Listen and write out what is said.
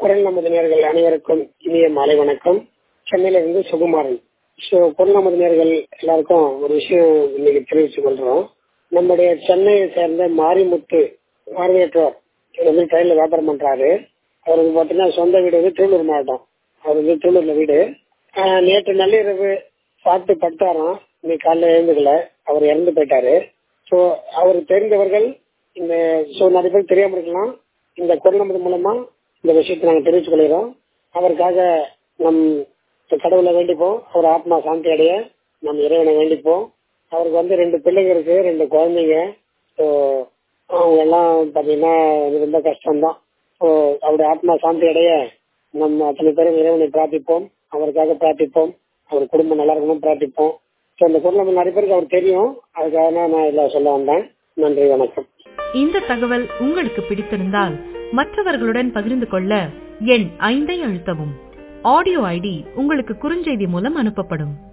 குரல் நமது நேர்கள் அனைவருக்கும் இனிய மாலை வணக்கம் சென்னையில இருந்து சுகுமாரன் ஸோ குரல் நமது நேர்கள் எல்லாருக்கும் ஒரு விஷயம் இன்னைக்கு தெரிவித்துக் கொள்றோம் நம்முடைய சென்னையை சேர்ந்த மாரிமுத்து பார்வையற்றோர் இவர் வந்து ட்ரெயின்ல வியாபாரம் பண்றாரு அவருக்கு பாத்தீங்கன்னா சொந்த வீடு வந்து திருவள்ளூர் மாவட்டம் அவர் வந்து திருவள்ளூர்ல வீடு ஆஹ் நேற்று நள்ளிரவு சாப்பிட்டு படுத்தாராம் இன்னைக்கு காலைல எழுந்துக்கல அவர் இறந்து போயிட்டாரு ஸோ அவர் தெரிந்தவர்கள் இந்த ஸோ நிறைய பேர் தெரியாம இருக்கலாம் இந்த குரல் நமது மூலமா இந்த விஷயத்தை நாங்கள் தெரிவித்துக் கொள்கிறோம் அவருக்காக நம் கடவுளை வேண்டிப்போம் அவர் ஆத்மா சாந்தி அடைய நம் இறைவனை வேண்டிப்போம் அவருக்கு வந்து ரெண்டு பிள்ளைங்க இருக்கு ரெண்டு குழந்தைங்க ஸோ அவங்க எல்லாம் பாத்தீங்கன்னா இது ரொம்ப கஷ்டம்தான் ஸோ அவருடைய ஆத்மா சாந்தி அடைய நம்ம அத்தனை பேரும் இறைவனை பிரார்த்திப்போம் அவருக்காக பிரார்த்திப்போம் அவர் குடும்பம் நல்லா இருக்கணும் பிரார்த்திப்போம் ஸோ இந்த குரல் நம்ம நிறைய பேருக்கு அவர் தெரியும் அதுக்காக தான் நான் இதில் சொல்ல வந்தேன் நன்றி வணக்கம் இந்த தகவல் உங்களுக்கு பிடித்திருந்தால் மற்றவர்களுடன் பகிர்ந்து கொள்ள எண் ஐந்தை அழுத்தவும் ஆடியோ ஐடி உங்களுக்கு குறுஞ்செய்தி மூலம் அனுப்பப்படும்